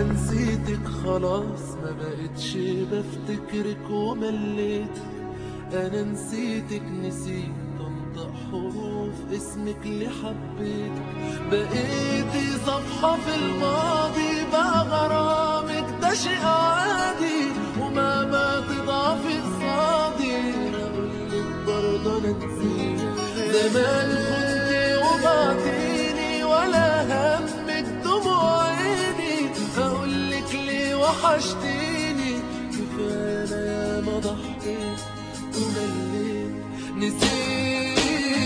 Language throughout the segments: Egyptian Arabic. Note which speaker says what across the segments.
Speaker 1: نسيتك خلاص ما بقتش بفتكرك ومليت انا نسيتك نسيت انطق حروف اسمك اللي حبيتك بقيتي صفحة في الماضي بقى غرامك ده شيء عادي ومهما تضعفي قصادي اقولك برضه انا نسيت زمان كنتي وبعتيني ولا همك دموع عيني اقولك ليه وحشتيني كفايه انا ياما ضحيت ومليت نسيت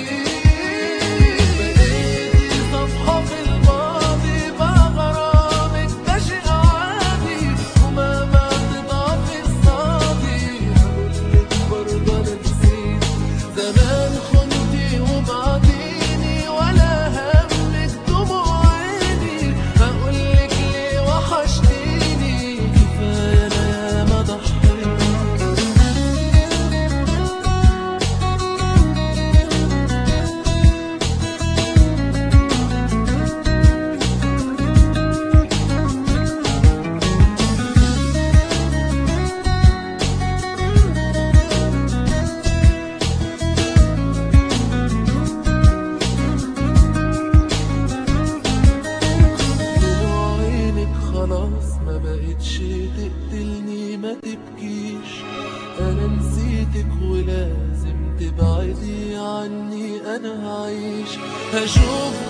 Speaker 1: بقيتي صفحة في الماضي بقى غرامك ده شيء عادي ومهما تضعفي قصادي هقولك برضه انا نسيت زمان خنتي وبعديني ولا همك دموع عيني هقولك ليه وحشتيني كفايه انا ياما ضحيت دموع عينك خلاص ما بقتش تقتلني ما تبكيش انا نسيتك ولازم تبعدي عني انا هعيش هشوف